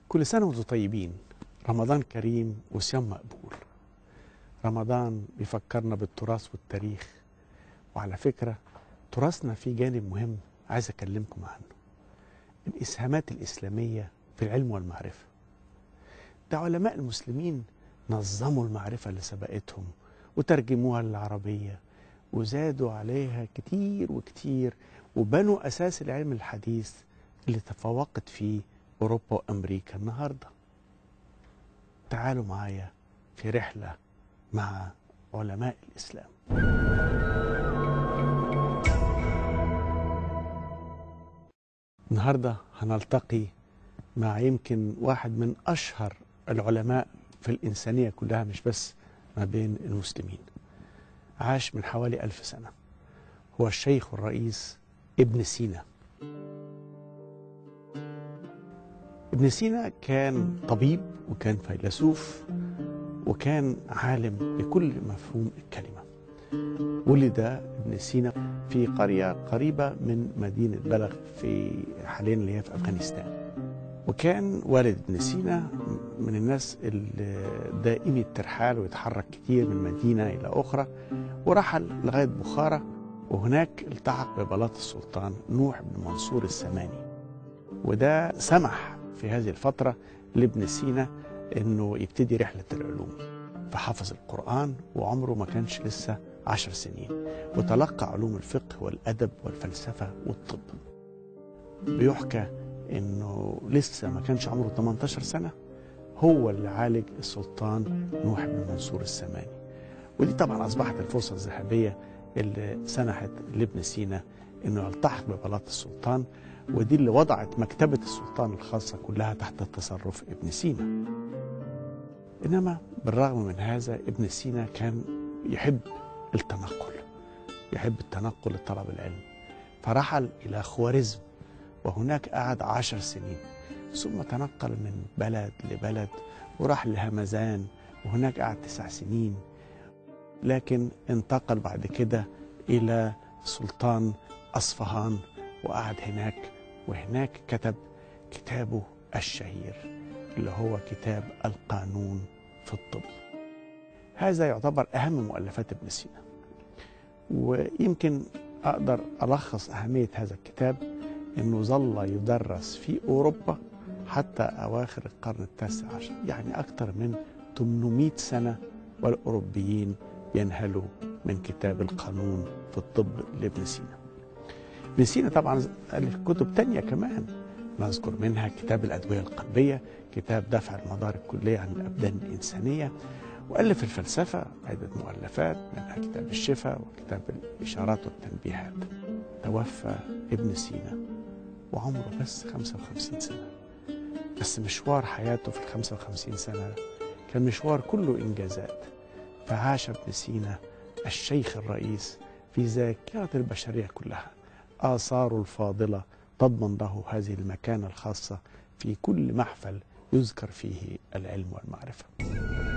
كل سنة وانتم طيبين رمضان كريم وصيام مقبول رمضان بيفكرنا بالتراث والتاريخ وعلى فكرة تراثنا فيه جانب مهم عايز أكلمكم عنه الإسهامات الإسلامية في العلم والمعرفة ده علماء المسلمين نظموا المعرفة اللي سبقتهم وترجموها للعربية وزادوا عليها كتير وكتير وبنوا أساس العلم الحديث اللي تفوقت فيه أوروبا وأمريكا النهاردة تعالوا معايا في رحلة مع علماء الإسلام النهاردة هنلتقي مع يمكن واحد من أشهر العلماء في الإنسانية كلها مش بس ما بين المسلمين عاش من حوالي ألف سنة هو الشيخ الرئيس ابن سينا ابن سينا كان طبيب وكان فيلسوف وكان عالم بكل مفهوم الكلمة ولد ابن سينا في قرية قريبة من مدينة بلغ في حاليا اللي هي في أفغانستان وكان والد ابن سينا من الناس الدائمي الترحال ويتحرك كتير من مدينة إلى أخرى ورحل لغاية بخارى وهناك التحق ببلاط السلطان نوح بن منصور السماني وده سمح في هذه الفترة لابن سينا انه يبتدي رحلة العلوم فحفظ القرآن وعمره ما كانش لسه عشر سنين وتلقى علوم الفقه والأدب والفلسفة والطب بيحكى انه لسه ما كانش عمره 18 سنة هو اللي عالج السلطان نوح بن منصور السماني ودي طبعا أصبحت الفرصة الذهبية اللي سنحت لابن سينا انه يلتحق ببلاط السلطان ودي اللي وضعت مكتبة السلطان الخاصة كلها تحت تصرف ابن سينا إنما بالرغم من هذا ابن سينا كان يحب التنقل يحب التنقل لطلب العلم فرحل إلى خوارزم وهناك قعد عشر سنين ثم تنقل من بلد لبلد وراح لهمزان وهناك قعد تسع سنين لكن انتقل بعد كده إلى سلطان أصفهان وقعد هناك وهناك كتب كتابه الشهير اللي هو كتاب القانون في الطب هذا يعتبر أهم مؤلفات ابن سينا ويمكن أقدر ألخص أهمية هذا الكتاب أنه ظل يدرس في أوروبا حتى أواخر القرن التاسع عشر يعني أكثر من 800 سنة والأوروبيين ينهلوا من كتاب القانون في الطب لابن سينا ابن سينا طبعا ألف كتب تانية كمان نذكر منها كتاب الأدوية القلبية كتاب دفع المضار الكلية عن الأبدان الإنسانية وألف الفلسفة عدة مؤلفات منها كتاب الشفاء وكتاب الإشارات والتنبيهات توفى ابن سينا وعمره بس 55 سنة بس مشوار حياته في ال 55 سنة كان مشوار كله إنجازات فعاش ابن سينا الشيخ الرئيس في ذاكرة البشرية كلها آثاره الفاضلة تضمن له هذه المكانة الخاصة في كل محفل يذكر فيه العلم والمعرفة